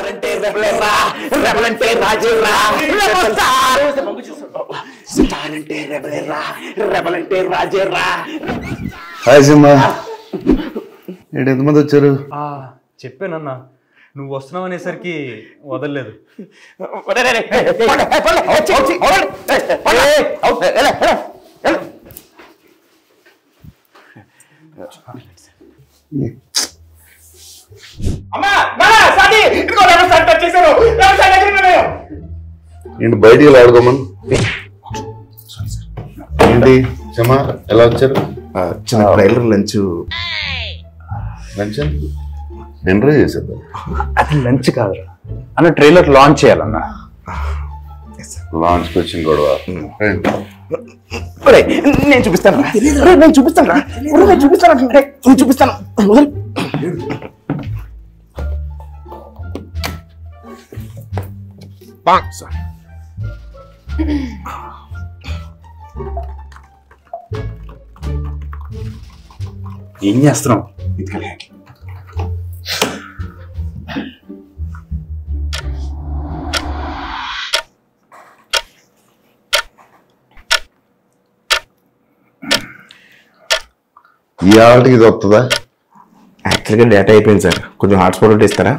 Star అంటే రెబలేరా rebel అంటే రాజేరా rebel star star అంటే రెబలేరా రెబల్ అంటే రాజేరా హాయ్ సింహ ఏంటి ఎంతమంది వచ్చారు ఆ, చెప్పానన్నా నువ్వు వస్తున్నావు అనేసరికి వదలలేదు అమ్మా నాన్న సాటి ఇదిగో రెబల్ స్టార్ వచ్చేసారు రెబల్ స్టార్ దగ్గర ఉన్నాను ఏంటి బయటికి వెళ్ళి ఆడుకోమని ఏంటి సింహ ఎలా వచ్చారు చిన్న ట్రైలర్ లంచ్ లంచ్ డిన్నర్ చేసేద్దాం అది లంచ్ కాదు అన్న ట్రైలర్ లాంచ్ చేయాలన్నా లాంచ్కి వచ్చిన గొడవ రండి. ఒరేయ్, నేను చూపిస్తాను రా ఒరేయ్, నేను చూపిస్తాను రా ఒరేయ్, నేను చూపిస్తాను అంటే నేను చూపిస్తాను వదిలు. Sorry. ఏం చేస్తున్నావు ఈ ఆటకి ఇది వస్తుందా యాక్చువల్గా డేటా అయిపోయింది సార్ కొంచెం హాట్స్పాట్ ఒకటి ఇస్తారా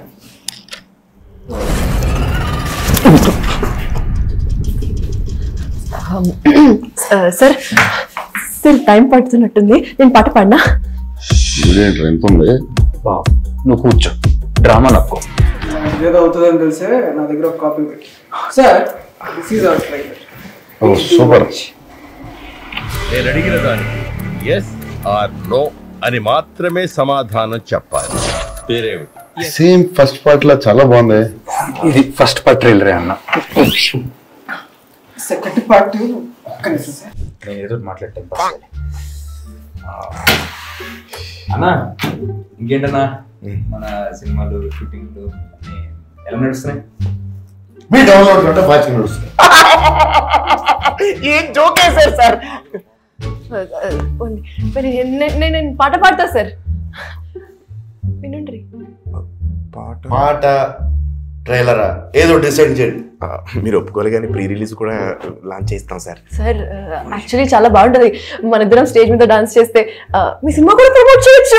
సార్ సార్ టైం పడుతున్నట్టుంది నేను పాట పాడినా ఇదేంటి ఎంత ఉంది బావ్ నువ్వు కూర్చో డ్రామా నక్కో ఏదో అవుతుందని తెలిసే నా దగ్గర ఒక కాపీ పెట్టి sir this is our trailer ఓ సూపర్ నేను అడిగిన దానికి ఎస్ ఆర్ నో అని మాత్రమే సమాధానం చెప్పాలి పేరేమిటి సేమ్ ఫస్ట్ పార్ట్ లా చాలా బాగుంది ఇది ఫస్ట్ పార్ట్ ట్రైలరే అన్న సెకండ్ పార్ట్ ఒక్క నిమిషం సార్ నేను ఏదో మాట్లాడటం అన్నా ఇంకేంటన్నా మన సినిమాలు షూటింగ్లు అన్నీ ఎలా నడుస్తున్నాయి మీ డౌన్లోడ్ అంటే ఫాస్ట్ నడుస్తుంది ఏం జోక్ వేసారు సార్ నేను నేను పాట పాడతా సార్ వినండి పాట ట్రైలరా ఏదో డిసైడ్ చేయండి మీరు ఒప్పుకోవాలి కానీ ప్రీ రిలీజ్ కూడా లాంచ్ చేస్తాం సార్ సార్ యాక్చువల్లీ చాలా బాగుంటది మన ఇద్దరం స్టేజ్ మీద డాన్స్ చేస్తే ఆ, మీ సినిమా కూడా ప్రమోట్ చేయొచ్చు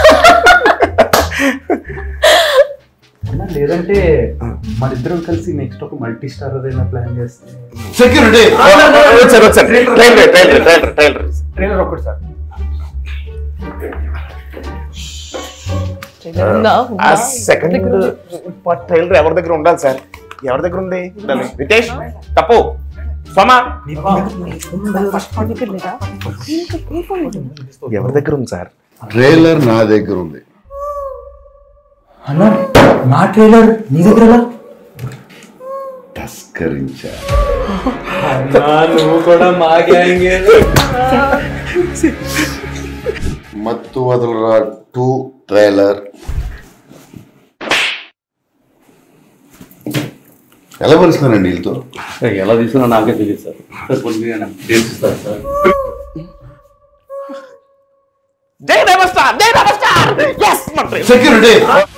అన్నా లేదంటే మన ఇద్దరం కలిసి నెక్స్ట్ ఒక మల్టీ స్టార్ ఏదైనా ప్లాన్ చేస్తే సెక్యూరిటీ వచ్చారు వచ్చారు trailer trailer trailer trailer trailer ఒకటి సార్ ఉందా? ఆ ఉందా? సెకండ్ పార్ట్ ట్రైలర్ ఎవరి దగ్గర ఉండాలి సార్ ఎవరి దగ్గర ఉంది ఉండాలి రితేష్ తప్పు సోమా దగ్గర లేదా? ఎవరి దగ్గర ఉంది సార్ ట్రైలర్ నా దగ్గర ఉంది అన్నా నా ట్రైలర్ నీ దగ్గర ఎలా? తస్కరించా అన్నా, నువ్వు కూడా మా గ్యాంగ్ మత్తు వదలరా టూ ట్రైలర్ ఎలా పలుస్తున్నారండి వీళ్ళతో ఎలా తీసుకున్నా నాకే తెలియదు సార్ సార్ కొన్ని డేట్స్ ఇస్తారు సార్ జై రెబల్ స్టార్ జై రెబల్ స్టార్ ఎస్ మన ట్రైలర్ సెక్యూరిటీ